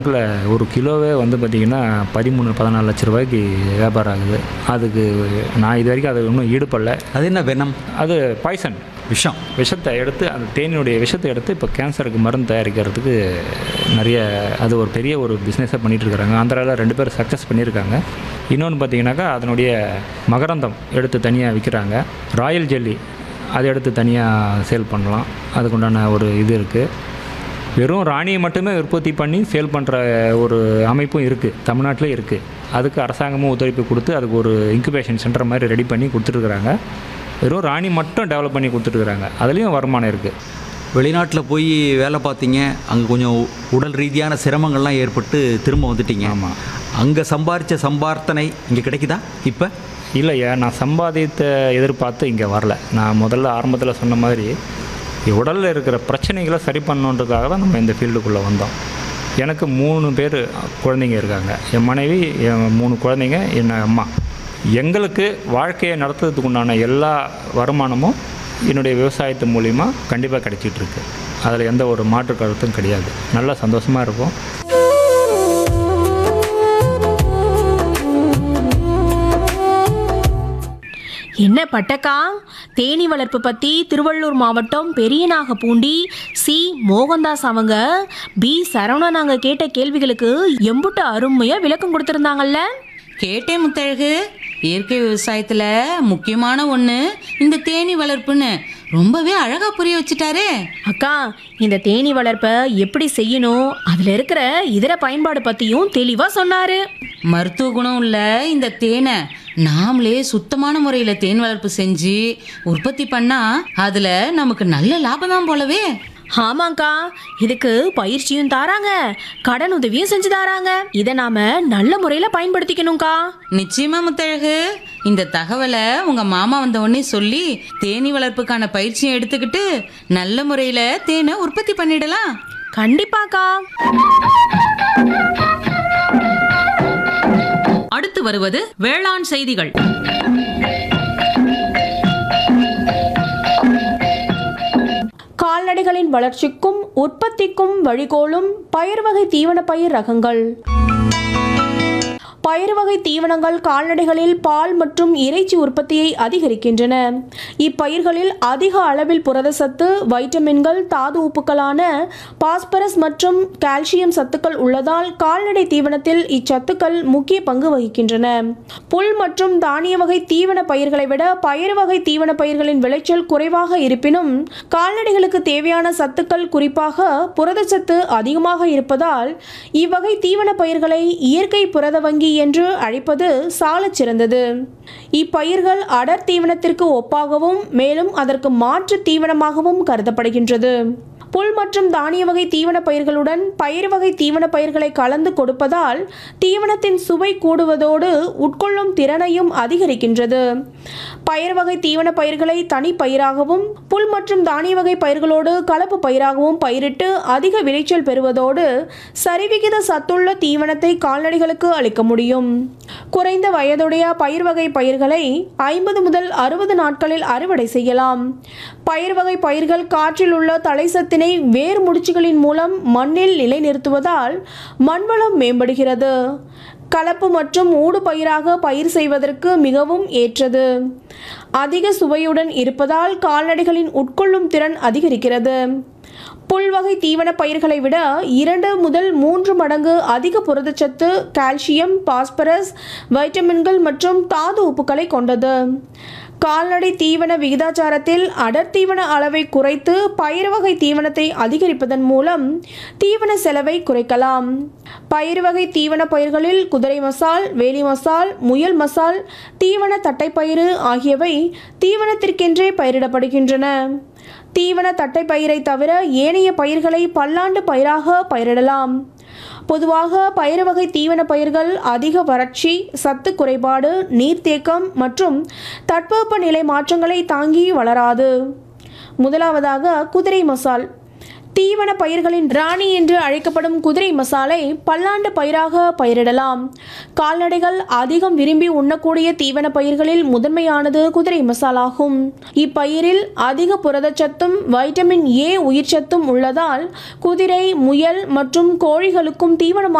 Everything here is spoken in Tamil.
இதில் ஒரு கிலோவே வந்து பார்த்திங்கன்னா பதிமூணு பதினாலு லட்ச ரூபாய்க்கு வியாபாரம் ஆகுது அதுக்கு நான் இது வரைக்கும் அது இன்னும் ஈடுபடல அது என்ன வெனம் அது பாய்சன் விஷம் விஷத்தை எடுத்து அந்த தேனினுடைய விஷத்தை எடுத்து இப்போ கேன்சருக்கு மருந்து தயாரிக்கிறதுக்கு நிறைய அது ஒரு பெரிய ஒரு பிஸ்னஸாக பண்ணிகிட்டு இருக்கிறாங்க ஆந்திராவில் ரெண்டு பேர் சக்ஸஸ் பண்ணியிருக்காங்க இன்னொன்று பார்த்தீங்கன்னாக்கா அதனுடைய மகரந்தம் எடுத்து தனியாக விற்கிறாங்க ராயல் ஜெல்லி அதை எடுத்து தனியாக சேல் பண்ணலாம் அதுக்குண்டான ஒரு இது இருக்குது வெறும் ராணியை மட்டுமே உற்பத்தி பண்ணி சேல் பண்ணுற ஒரு அமைப்பும் இருக்குது தமிழ்நாட்டிலே இருக்குது அதுக்கு அரசாங்கமும் ஒத்துழைப்பு கொடுத்து அதுக்கு ஒரு இன்குபேஷன் சென்டர் மாதிரி ரெடி பண்ணி கொடுத்துட்ருக்குறாங்க வெறும் ராணி மட்டும் டெவலப் பண்ணி கொடுத்துட்ருக்குறாங்க அதுலேயும் வருமானம் இருக்குது வெளிநாட்டில் போய் வேலை பார்த்தீங்க அங்கே கொஞ்சம் உடல் ரீதியான சிரமங்கள்லாம் ஏற்பட்டு திரும்ப வந்துட்டீங்க ஆமாம் அங்கே சம்பாரித்த சம்பார்த்தனை இங்கே கிடைக்குதா இப்போ இல்லையா நான் சம்பாதித்த எதிர்பார்த்து இங்கே வரல நான் முதல்ல ஆரம்பத்தில் சொன்ன மாதிரி உடலில் இருக்கிற பிரச்சனைகளை சரி பண்ணணுன்றதுக்காக தான் நம்ம இந்த ஃபீல்டுக்குள்ளே வந்தோம் எனக்கு மூணு பேர் குழந்தைங்க இருக்காங்க என் மனைவி என் மூணு குழந்தைங்க என் அம்மா எங்களுக்கு வாழ்க்கையை நடத்துறதுக்கு உண்டான எல்லா வருமானமும் என்னுடைய விவசாயத்து மூலிமா கண்டிப்பாக கிடைச்சிட்டு இருக்கு அதில் எந்த ஒரு மாற்று கருத்தும் கிடையாது நல்லா சந்தோஷமாக இருக்கும் என்ன பட்டக்கா தேனி வளர்ப்பு பத்தி திருவள்ளூர் மாவட்டம் பெரியநாகப்பூண்டி சி மோகன்தாஸ் அவங்க பி சரவணன் நாங்க கேட்ட கேள்விகளுக்கு எம்புட்டு அருமையா விளக்கம் கொடுத்திருந்தாங்கல்ல கேட்டேன் முத்தழகு இயற்கை விவசாயத்துல முக்கியமான ஒண்ணு இந்த தேனி வளர்ப்புன்னு ரொம்பவே அழகா புரிய வச்சுட்டாரே அக்கா இந்த தேனி வளர்ப்பை எப்படி செய்யணும் அதுல இருக்கிற இதர பயன்பாடு பத்தியும் தெளிவா சொன்னாரு மருத்துவ குணம் உள்ள இந்த தேனை நாமளே சுத்தமான முறையில் தேன் வளர்ப்பு செஞ்சு உற்பத்தி பண்ணா அதுல நமக்கு நல்ல லாபம் தான் போலவே ஆமாங்க்கா இதுக்கு பயிற்சியும் தாராங்க கடன் உதவியும் செஞ்சு தாராங்க இதை நாம நல்ல முறையில பயன்படுத்திக்கணும்க்கா நிச்சயமா முத்தழகு இந்த தகவலை உங்க மாமா வந்த உடனே சொல்லி தேனி வளர்ப்புக்கான பயிற்சியை எடுத்துக்கிட்டு நல்ல முறையில் தேனை உற்பத்தி பண்ணிடலாம் கண்டிப்பாக்கா அடுத்து வருவது வேளாண் செய்திகள் கால்நடைகளின் வளர்ச்சிக்கும் உற்பத்திக்கும் வழிகோலும் பயிர் வகை தீவன பயிர் ரகங்கள் பயிர் வகை தீவனங்கள் கால்நடைகளில் பால் மற்றும் இறைச்சி உற்பத்தியை அதிகரிக்கின்றன இப்பயிர்களில் அதிக அளவில் புரதச்சத்து வைட்டமின்கள் தாது உப்புக்களான பாஸ்பரஸ் மற்றும் கால்சியம் சத்துக்கள் உள்ளதால் கால்நடை தீவனத்தில் இச்சத்துக்கள் முக்கிய பங்கு வகிக்கின்றன புல் மற்றும் தானிய வகை தீவன பயிர்களை விட பயிர் வகை தீவன பயிர்களின் விளைச்சல் குறைவாக இருப்பினும் கால்நடைகளுக்கு தேவையான சத்துக்கள் குறிப்பாக புரதச்சத்து அதிகமாக இருப்பதால் இவ்வகை தீவன பயிர்களை இயற்கை புரத வங்கி என்று அழைப்பது சாலச் சிறந்தது இப்பயிர்கள் அடர் தீவனத்திற்கு ஒப்பாகவும் மேலும் அதற்கு மாற்று தீவனமாகவும் கருதப்படுகின்றது புல் மற்றும் தானிய வகை தீவன பயிர்களுடன் பயிர் வகை தீவன பயிர்களை கலந்து கொடுப்பதால் தீவனத்தின் சுவை கூடுவதோடு உட்கொள்ளும் திறனையும் அதிகரிக்கின்றது பயிர் வகை தீவன பயிர்களை தனி பயிராகவும் புல் மற்றும் தானிய வகை பயிர்களோடு கலப்பு பயிராகவும் பயிரிட்டு அதிக விளைச்சல் பெறுவதோடு சரிவிகித சத்துள்ள தீவனத்தை கால்நடைகளுக்கு அளிக்க முடியும் குறைந்த வயதுடைய பயிர் வகை பயிர்களை ஐம்பது முதல் அறுபது நாட்களில் அறுவடை செய்யலாம் பயிர் வகை பயிர்கள் காற்றில் உள்ள தலைசத்தினை வேர் முடிச்சுகளின் மூலம் மண்ணில் நிலைநிறுத்துவதால் மண்வளம் மேம்படுகிறது கலப்பு மற்றும் ஊடு பயிராக பயிர் செய்வதற்கு மிகவும் ஏற்றது அதிக சுவையுடன் இருப்பதால் கால்நடைகளின் உட்கொள்ளும் திறன் அதிகரிக்கிறது புல்வகை தீவன பயிர்களை விட இரண்டு முதல் மூன்று மடங்கு அதிக புரதச்சத்து கால்சியம் பாஸ்பரஸ் வைட்டமின்கள் மற்றும் தாது உப்புக்களை கொண்டது கால்நடை தீவன விகிதாச்சாரத்தில் அடர் தீவன அளவை குறைத்து பயிர் வகை தீவனத்தை அதிகரிப்பதன் மூலம் தீவன செலவை குறைக்கலாம் பயிர் வகை தீவன பயிர்களில் குதிரை மசால் வேலி மசால் முயல் மசால் தீவன தட்டைப்பயிறு ஆகியவை தீவனத்திற்கென்றே பயிரிடப்படுகின்றன தீவன தட்டை பயிரை தவிர ஏனைய பயிர்களை பல்லாண்டு பயிராக பயிரிடலாம் பொதுவாக பயிர் வகை தீவன பயிர்கள் அதிக வறட்சி சத்து குறைபாடு நீர்த்தேக்கம் மற்றும் தட்பவெப்ப நிலை மாற்றங்களை தாங்கி வளராது முதலாவதாக குதிரை மசால் தீவன பயிர்களின் ராணி என்று அழைக்கப்படும் குதிரை மசாலை பல்லாண்டு பயிராக பயிரிடலாம் கால்நடைகள் அதிகம் விரும்பி உண்ணக்கூடிய தீவன பயிர்களில் முதன்மையானது குதிரை மசாலாகும் இப்பயிரில் அதிக புரதச்சத்தும் வைட்டமின் ஏ உயிர்ச்சத்தும் உள்ளதால் குதிரை முயல் மற்றும் கோழிகளுக்கும் தீவனமாக